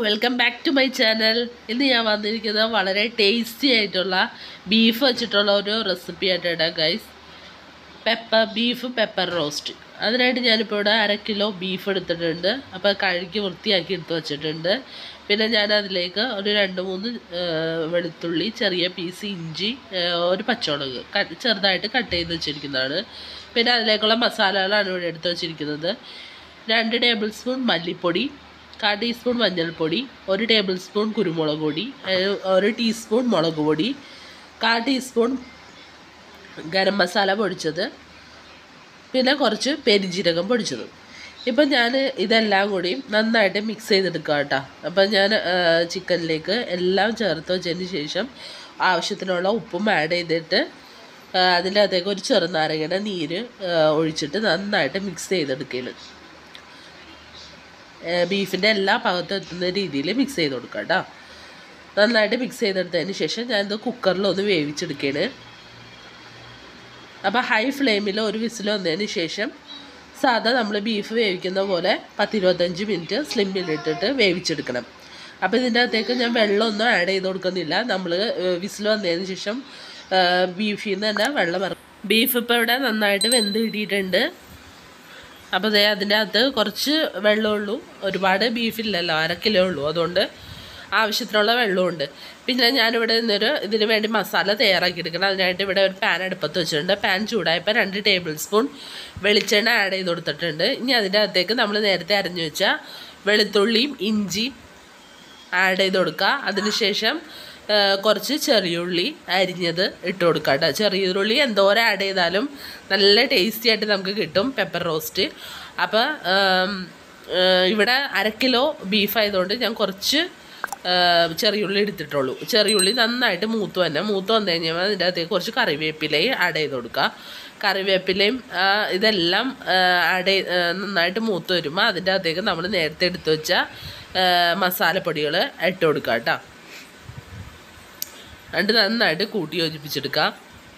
welcome back to my channel ഇന്ന് ഞാൻ വന്നിരിക്കുന്നത് വളരെ ടേസ്റ്റി ആയിട്ടുള്ള ബീഫ് വെച്ചിട്ടുള്ള ഒരു റെസിപ്പി ആയിട്ടാണ് guys pepper beef pepper roast അതിനായിട്ട് ഞാനിപ്പോൾ ഇവിടെ അര കിലോ ബീഫ് എടുത്തിട്ടുണ്ട് അപ്പോൾ കഴുകി വൃത്തിയാക്കി എടുത്ത് വെച്ചിട്ടുണ്ട് പിന്നെ ഞാൻ അതിലേക്ക് ഒരു രണ്ട് മൂന്ന് ആ, വെളുത്തുള്ളി ചെറിയ പീസ് ഇഞ്ചി ആ, ഒരു പച്ചമുളക് കട്ട് ചെറുതായിട്ട് കട്ട് ചെയ്ത് വെച്ചിരിക്കുന്നതാണ് പിന്നെ അതിലേക്കുള്ള മസാലകളാണ് ഇവിടെ എടുത്ത് വെച്ചിരിക്കുന്നത് രണ്ട് ടേബിൾ സ്പൂൺ മല്ലിപ്പൊടി കാ ടീസ്പൂൺ മഞ്ഞൾപ്പൊടി ഒരു ടേബിൾ സ്പൂൺ കുരുമുളക് പൊടി ഏഹ് ഒരു ടീസ്പൂൺ മുളക് പൊടി കാ ടീസ്പൂൺ ഗരം മസാല പൊടിച്ചത് പിന്നെ കുറച്ച് പെരിഞ്ജീരകം പൊടിച്ചത് ഇപ്പം ഞാൻ ഇതെല്ലാം കൂടി നന്നായിട്ട് മിക്സ് ചെയ്തെടുക്കുക കേട്ടോ അപ്പം ഞാൻ ചിക്കനിലേക്ക് എല്ലാം ചേർത്ത് വെച്ചതിന് ശേഷം ആവശ്യത്തിനുള്ള ഉപ്പും ആഡ് ചെയ്തിട്ട് ആ, അതിൻ്റെ അകത്തേക്ക് ഒരു ചെറുനാരങ്ങയുടെ നീര് ആ, ഒഴിച്ചിട്ട് നന്നായിട്ട് മിക്സ് ചെയ്തെടുക്കുകയാണ് ബീഫിൻ്റെ എല്ലാ ഭാഗത്തും എത്തുന്ന രീതിയിൽ മിക്സ് ചെയ്ത് കൊടുക്കുക കേട്ടോ നന്നായിട്ട് മിക്സ് ചെയ്തെടുത്തതിന് ശേഷം ഞാനിത് കുക്കറിൽ ഒന്ന് വേവിച്ചെടുക്കുകയാണ് അപ്പോൾ ഹൈ ഫ്ലെയിമിൽ ഒരു വിസിൽ വന്നതിന് ശേഷം സാധാ നമ്മൾ ബീഫ് വേവിക്കുന്ന പോലെ പത്തിരുപത്തഞ്ച് മിനിറ്റ് സ്ലിമ്മിലിട്ടിട്ട് വേവിച്ചെടുക്കണം അപ്പോൾ ഇതിൻ്റെ അകത്തേക്ക് ഞാൻ വെള്ളമൊന്നും ആഡ് ചെയ്ത് കൊടുക്കുന്നില്ല നമ്മൾ വിസിൽ വന്നതിന് ശേഷം ബീഫിൽ നിന്ന് തന്നെ വെള്ളം ഇറക്കും ബീഫ് ഇപ്പോൾ ഇവിടെ നന്നായിട്ട് വെന്ത് കിട്ടിയിട്ടുണ്ട് അപ്പോൾ ദേ അതിൻ്റെ അകത്ത് കുറച്ച് വെള്ളമുള്ളൂ ഒരുപാട് ബീഫില്ലല്ലോ അര കിലോ ഉള്ളൂ അതുകൊണ്ട് ആവശ്യത്തിനുള്ള വെള്ളമുണ്ട് പിന്നെ ഞാനിവിടെ നിന്നൊരു ഇതിന് വേണ്ടി മസാല തയ്യാറാക്കി എടുക്കണം അതിനായിട്ട് ഇവിടെ ഒരു പാൻ അടുപ്പത്ത് വെച്ചിട്ടുണ്ട് പാൻ ചൂടായപ്പോൾ രണ്ട് ടേബിൾ സ്പൂൺ വെളിച്ചെണ്ണ ആഡ് ചെയ്ത് കൊടുത്തിട്ടുണ്ട് ഇനി അതിൻ്റെ അകത്തേക്ക് നമ്മൾ നേരത്തെ അരിഞ്ഞു വെച്ച വെളുത്തുള്ളിയും ഇഞ്ചിയും ആഡ് ചെയ്ത് കൊടുക്കുക അതിനുശേഷം ആ, കുറച്ച് ചെറിയുള്ളി അരിഞ്ഞത് ഇട്ട് കൊടുക്കുക കേട്ടോ ചെറിയുള്ളി എന്തോരം ആഡ് ചെയ്താലും നല്ല ടേസ്റ്റി ആയിട്ട് നമുക്ക് കിട്ടും പെപ്പർ റോസ്റ്റ് അപ്പോൾ ആം, ആ, ഇവിടെ അര കിലോ ബീഫ് ആയതുകൊണ്ട് ഞാൻ കുറച്ച് ആ, ചെറിയുള്ളി എടുത്തിട്ടുള്ളൂ ചെറിയുള്ളി നന്നായിട്ട് മൂത്ത് തന്നെ മൂത്ത് വന്നു കഴിഞ്ഞാൽ അതിൻ്റെ അകത്തേക്ക് കുറച്ച് കറിവേപ്പിലയും ആഡ് ചെയ്ത് കൊടുക്കുക കറിവേപ്പിലയും ആ, ഇതെല്ലാം ആഡ് ചെയ്ത് നന്നായിട്ട് മൂത്ത് വരുമ്പോൾ അതിൻ്റെ അകത്തേക്ക് നമ്മൾ നേരത്തെ എടുത്ത് വെച്ച ആ, മസാലപ്പൊടികൾ ഇട്ട് കൊടുക്കുക കേട്ടോ രണ്ട് നന്നായിട്ട് കൂട്ടി യോജിപ്പിച്ചെടുക്കാം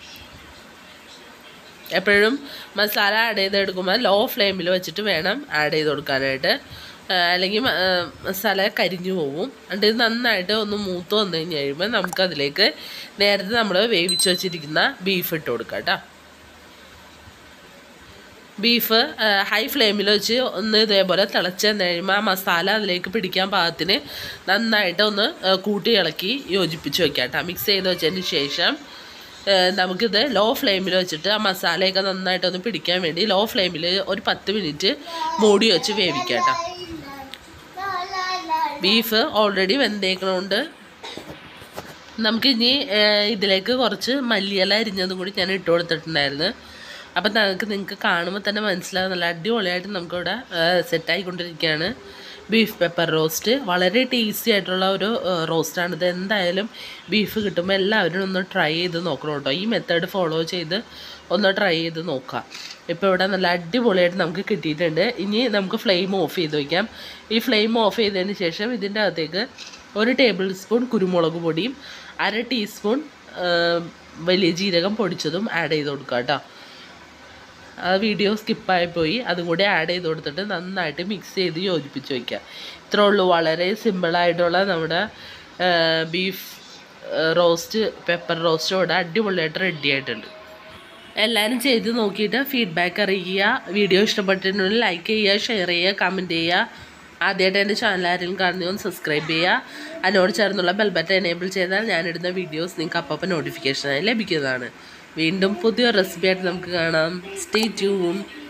എപ്പോഴും മസാല ആഡ് ചെയ്തെടുക്കുമ്പോൾ ലോ ഫ്ലെയിമിൽ വെച്ചിട്ട് വേണം ആഡ് ചെയ്ത് കൊടുക്കാനായിട്ട് ആ, അല്ലെങ്കിൽ മ- ആ, മസാല കരിഞ്ഞു പോവും എന്നിട്ട് ഇത് നന്നായിട്ട് ഒന്ന് മൂത്ത് വന്നു കഴിഞ്ഞ് കഴിയുമ്പോൾ നമുക്കതിലേക്ക് നേരത്തെ നമ്മൾ വേവിച്ച് വെച്ചിരിക്കുന്ന ബീഫ് ഇട്ട് കൊടുക്കാം കേട്ടോ ബീഫ് ഹൈ ഫ്ലെയിമിൽ വെച്ച് ഒന്ന് ഇതേപോലെ തിളച്ച് വന്ന് കഴിയുമ്പോൾ ആ മസാല അതിലേക്ക് പിടിക്കാൻ പാകത്തിന് നന്നായിട്ട് ഒന്ന് ആ, കൂട്ടി ഇളക്കി യോജിപ്പിച്ച് വെക്കാം കേട്ടോ മിക്സ് ചെയ്ത് വെച്ചതിന് ശേഷം ആ, നമുക്കിത് ലോ ഫ്ലെയിമിൽ വെച്ചിട്ട് ആ മസാലയൊക്കെ നന്നായിട്ടൊന്ന് പിടിക്കാൻ വേണ്ടി ലോ ഫ്ലെയിമിൽ ഒരു പത്ത് മിനിറ്റ് മൂടി വെച്ച് വേവിക്കാം കേട്ടോ ബീഫ് ഓൾറെഡി വെന്തേക്കണോണ്ട് നമുക്കിനി ഏഹ്, ഇതിലേക്ക് കുറച്ച് മല്ലിയില അരിഞ്ഞതും കൂടി ഞാൻ ഇട്ട് കൊടുത്തിട്ടുണ്ടായിരുന്നു അപ്പം നമുക്ക് നിങ്ങൾക്ക് കാണുമ്പോൾ തന്നെ മനസ്സിലാവും നല്ല അടിപൊളിയായിട്ട് നമുക്കിവിടെ സെറ്റായിക്കൊണ്ടിരിക്കുകയാണ് ബീഫ് പെപ്പർ റോസ്റ്റ് വളരെ ടേസ്റ്റി ആയിട്ടുള്ള ഒരു റോസ്റ്റാണ് ഇത് എന്തായാലും ബീഫ് കിട്ടുമ്പോൾ എല്ലാവരും ഒന്ന് ട്രൈ ചെയ്ത് നോക്കണം കേട്ടോ ഈ മെത്തേഡ് ഫോളോ ചെയ്ത് ഒന്ന് ട്രൈ ചെയ്ത് നോക്കാം ഇപ്പോൾ ഇവിടെ നല്ല അടിപൊളിയായിട്ട് നമുക്ക് കിട്ടിയിട്ടുണ്ട് ഇനി നമുക്ക് ഫ്ലെയിം ഓഫ് ചെയ്ത് വയ്ക്കാം ഈ ഫ്ലെയിം ഓഫ് ചെയ്തതിന് ശേഷം ഇതിൻ്റെ അകത്തേക്ക് ഒരു ടേബിൾ സ്പൂൺ കുരുമുളക് പൊടിയും അര ടീസ്പൂൺ ആ, വലിയ ജീരകം പൊടിച്ചതും ആഡ് ചെയ്ത് കൊടുക്കുക കേട്ടോ ആ വീഡിയോ സ്കിപ്പായി പോയി അതും കൂടി ആഡ് ചെയ്ത് കൊടുത്തിട്ട് നന്നായിട്ട് മിക്സ് ചെയ്ത് യോജിപ്പിച്ച് വയ്ക്കുക ഇത്രേ ഉള്ളൂ വളരെ സിമ്പിളായിട്ടുള്ള നമ്മുടെ ബീഫ് റോസ്റ്റ് പെപ്പർ റോസ്റ്റ് ഇവിടെ അടിപൊളിയായിട്ട് റെഡി ആയിട്ടുണ്ട് എല്ലാവരും ചെയ്ത് നോക്കിയിട്ട് ഫീഡ്ബാക്ക് അറിയിക്കുക വീഡിയോ ഇഷ്ടപ്പെട്ടിട്ടുണ്ടെങ്കിൽ ലൈക്ക് ചെയ്യുക ഷെയർ ചെയ്യുക കമൻറ്റ് ചെയ്യുക ആദ്യമായിട്ട് എൻ്റെ ചാനൽ ആരെങ്കിലും കാണുന്നതൊന്ന് സബ്സ്ക്രൈബ് ചെയ്യുക അതിനോട് ചേർന്നുള്ള ബെൽബട്ടൺ എനേബിൾ ചെയ്താൽ ഞാനിടുന്ന വീഡിയോസ് നിങ്ങൾക്ക് അപ്പം നോട്ടിഫിക്കേഷനായി ലഭിക്കുന്നതാണ് വീണ്ടും പുതിയ റെസിപ്പി ആയിട്ട് നമുക്ക് കാണാം സ്റ്റേ ട്യൂൺ